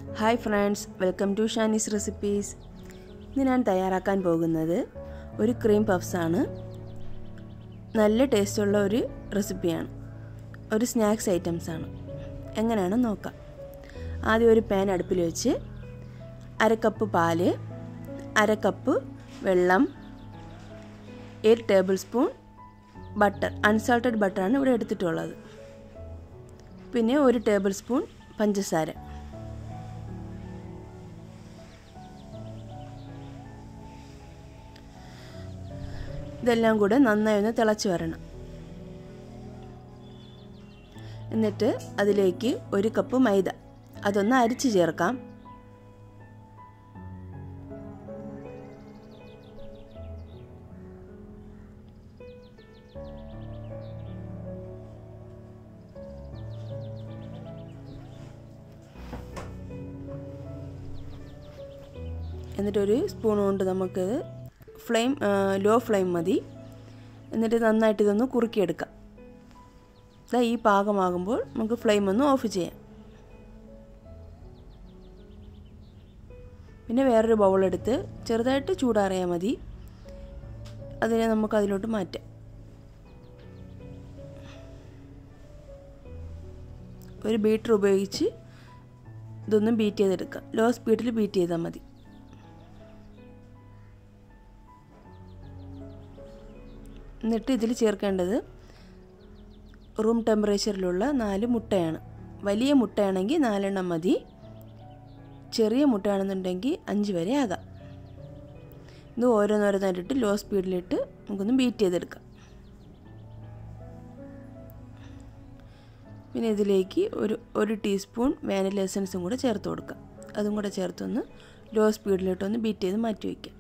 hi friends welcome to Shani's recipes ഇന്ന് ഞാൻ തയ്യാറാക്കാൻ പോകുന്നത് ഒരു ക്രീം പഫ്സാണ് നല്ല ടേസ്റ്റുള്ള ഒരു റെസിപ്പിയാണ് ഒരു സ്നാക്സ് ഐറ്റംസ് ആണ് എങ്ങനെയാണെന്ന് നോക്കാം ആദ്യം ഒരു പാൻ അടുപ്പിൽ വെച്ച് അര കപ്പ് പാല് അര കപ്പ് വെള്ളം eight tablespoon butter unsalted ബട്ടറാണ് ഇവിടെ എടുത്തിട്ടുള്ളത് പിന്നെ ഒരു ടേബിൾ സ്പൂൺ പഞ്ചസാര ഇതെല്ലാം കൂടെ നന്നായി ഒന്ന് തിളച്ച് വരണം എന്നിട്ട് അതിലേക്ക് ഒരു കപ്പ് മൈദ അതൊന്ന് അരിച്ച് ചേർക്കാം എന്നിട്ടൊരു സ്പൂൺ കൊണ്ട് നമുക്ക് ഫ്ലെയിം ലോ ഫ്ലെയിം മതി എന്നിട്ട് നന്നായിട്ട് ഇതൊന്ന് കുറുക്കിയെടുക്കാം ഇതാ ഈ പാകമാകുമ്പോൾ നമുക്ക് ഫ്ലെയിം ഒന്ന് ഓഫ് ചെയ്യാം പിന്നെ വേറൊരു ബൗളെടുത്ത് ചെറുതായിട്ട് ചൂടാറിയാൽ മതി അതിനെ നമുക്ക് അതിലോട്ട് മാറ്റാം ഒരു ബീറ്റർ ഉപയോഗിച്ച് ഇതൊന്നും ബീറ്റ് ചെയ്തെടുക്കാം ലോ സ്പീഡിൽ ബീറ്റ് ചെയ്താൽ മതി എന്നിട്ട് ഇതിൽ ചേർക്കേണ്ടത് റൂം ടെമ്പറേച്ചറിലുള്ള നാല് മുട്ടയാണ് വലിയ മുട്ടയാണെങ്കിൽ നാലെണ്ണം മതി ചെറിയ മുട്ടയാണെന്നുണ്ടെങ്കിൽ അഞ്ച് വരെ ആകാം ഇത് ഓരോന്നോരോന്നായിട്ടിട്ട് ലോ സ്പീഡിലിട്ട് നമുക്കൊന്ന് ബീറ്റ് ചെയ്തെടുക്കാം പിന്നെ ഇതിലേക്ക് ഒരു ഒരു ടീസ്പൂൺ വാനില എസൻസും കൂടെ ചേർത്ത് കൊടുക്കാം അതും കൂടെ ചേർത്തൊന്ന് ലോ സ്പീഡിലിട്ടൊന്ന് ബീറ്റ് ചെയ്ത് മാറ്റി വയ്ക്കാം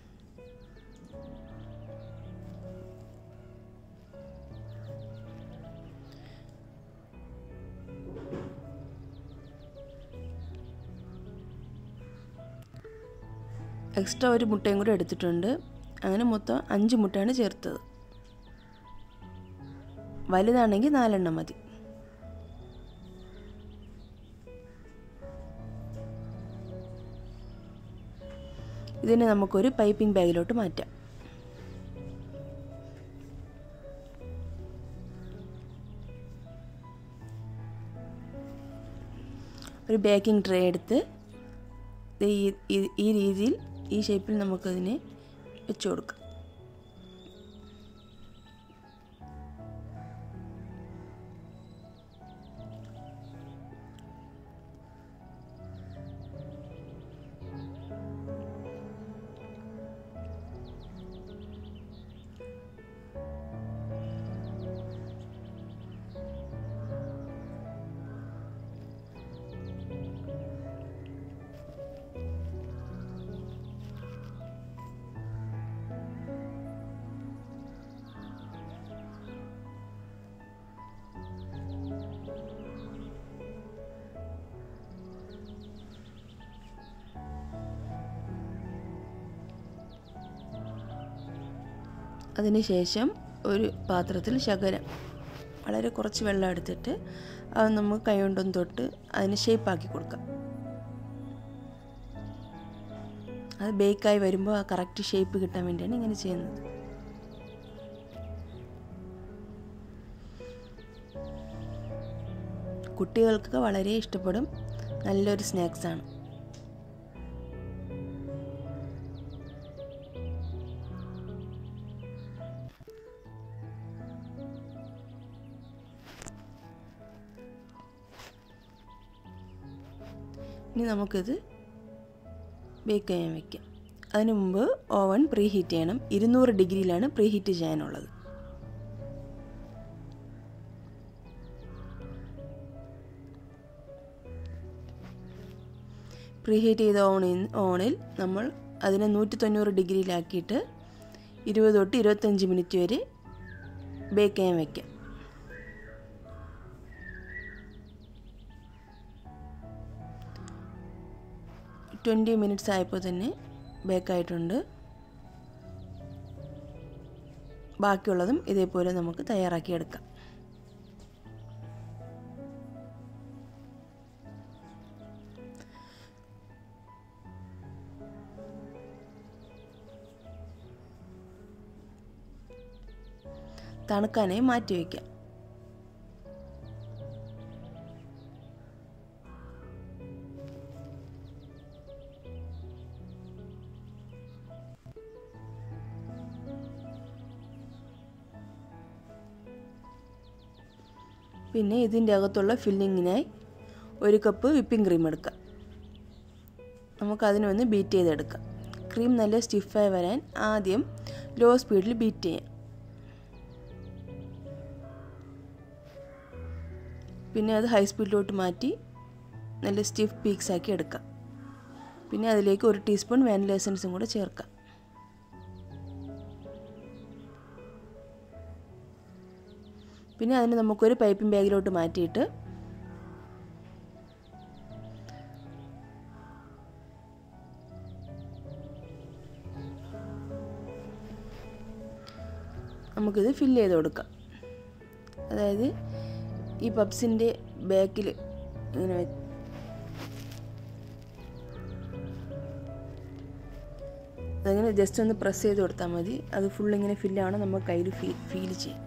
എക്സ്ട്രാ ഒരു മുട്ടയും കൂടെ എടുത്തിട്ടുണ്ട് അങ്ങനെ മൊത്തം അഞ്ച് മുട്ടയാണ് ചേർത്തത് വലുതാണെങ്കിൽ നാലെണ്ണം മതി ഇതിനെ നമുക്കൊരു പൈപ്പിംഗ് ബാഗിലോട്ട് മാറ്റാം ഒരു ബേക്കിംഗ് ട്രേ എടുത്ത് ഈ ഈ രീതിയിൽ ഈ ഷേപ്പിൽ നമുക്കതിനെ വെച്ച് കൊടുക്കാം അതിനുശേഷം ഒരു പാത്രത്തിൽ ശകലം വളരെ കുറച്ച് വെള്ളം എടുത്തിട്ട് അത് നമുക്ക് കൈ കൊണ്ടൊന്ന് തൊട്ട് അതിന് ഷേപ്പാക്കി കൊടുക്കാം അത് ബേക്കായി വരുമ്പോൾ ആ കറക്റ്റ് ഷേപ്പ് കിട്ടാൻ വേണ്ടിയാണ് ഇങ്ങനെ ചെയ്യുന്നത് കുട്ടികൾക്ക് വളരെ ഇഷ്ടപ്പെടും നല്ലൊരു സ്നാക്സാണ് ഇനി നമുക്കിത് ബേക്ക് ചെയ്യാൻ വയ്ക്കാം അതിനു മുമ്പ് ഓവൻ പ്രീ ഹീറ്റ് ചെയ്യണം ഇരുന്നൂറ് ഡിഗ്രിയിലാണ് പ്രീ ഹീറ്റ് ചെയ്യാനുള്ളത് പ്രീ ഹീറ്റ് ചെയ്ത ഓണിൽ ഓണിൽ നമ്മൾ അതിനെ നൂറ്റി തൊണ്ണൂറ് ഡിഗ്രിയിലാക്കിയിട്ട് ഇരുപത് തൊട്ട് ഇരുപത്തഞ്ച് മിനിറ്റ് വരെ ബേക്ക് ചെയ്യാൻ വയ്ക്കാം ട്വൻറ്റി മിനിറ്റ്സ് ആയപ്പോൾ തന്നെ ബേക്കായിട്ടുണ്ട് ബാക്കിയുള്ളതും ഇതേപോലെ നമുക്ക് തയ്യാറാക്കിയെടുക്കാം തണുക്കാനായി മാറ്റി വയ്ക്കാം പിന്നെ ഇതിൻ്റെ അകത്തുള്ള ഫില്ലിങ്ങിനായി ഒരു കപ്പ് വിപ്പിംഗ് ക്രീം എടുക്കാം നമുക്കതിനെ ഒന്ന് ബീറ്റ് ചെയ്തെടുക്കാം ക്രീം നല്ല സ്റ്റിഫായി വരാൻ ആദ്യം ലോ സ്പീഡിൽ ബീറ്റ് ചെയ്യാം പിന്നെ അത് ഹൈ സ്പീഡിലോട്ട് മാറ്റി നല്ല സ്റ്റിഫ് പീക്സ് ആക്കി എടുക്കാം പിന്നെ അതിലേക്ക് ഒരു ടീസ്പൂൺ വാനില എസൻസും കൂടെ ചേർക്കാം പിന്നെ അതിന് നമുക്കൊരു പൈപ്പിംഗ് ബാഗിലോട്ട് മാറ്റിയിട്ട് നമുക്കിത് ഫില്ല് ചെയ്ത് കൊടുക്കാം അതായത് ഈ പബ്സിൻ്റെ ബാക്കിൽ ഇങ്ങനെ അതങ്ങനെ ജസ്റ്റ് ഒന്ന് പ്രസ് ചെയ്ത് കൊടുത്താൽ മതി അത് ഫുൾ ഇങ്ങനെ ഫില്ലാവണം നമ്മൾ കയ്യിൽ ഫീ ഫീൽ ചെയ്യും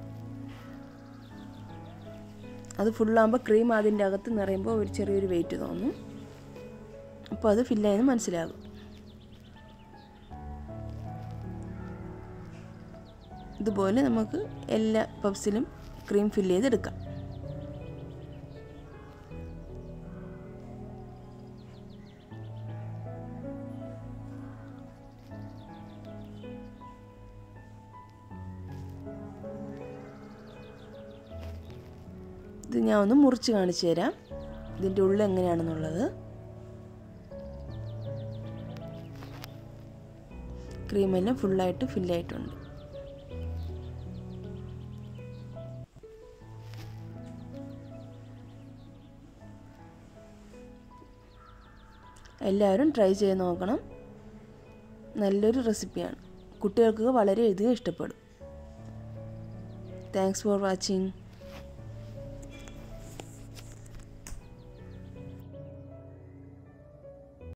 അത് ഫുള്ളാകുമ്പോൾ ക്രീം അതിൻ്റെ അകത്ത് നിറയുമ്പോൾ ഒരു ചെറിയൊരു വെയിറ്റ് തോന്നും അപ്പോൾ അത് ഫില്ലായെന്ന് മനസ്സിലാകും ഇതുപോലെ നമുക്ക് എല്ലാ പബ്സിലും ക്രീം ഫില്ല് ചെയ്തെടുക്കാം ഇത് ഞാൻ ഒന്ന് മുറിച്ച് കാണിച്ചു തരാം ഇതിൻ്റെ ഉള്ളിൽ എങ്ങനെയാണെന്നുള്ളത് ക്രീമെല്ലാം ഫുള്ളായിട്ട് ഫില്ലായിട്ടുണ്ട് എല്ലാവരും ട്രൈ ചെയ്ത് നോക്കണം നല്ലൊരു റെസിപ്പിയാണ് കുട്ടികൾക്ക് വളരെയധികം ഇഷ്ടപ്പെടും താങ്ക്സ് ഫോർ വാച്ചിങ്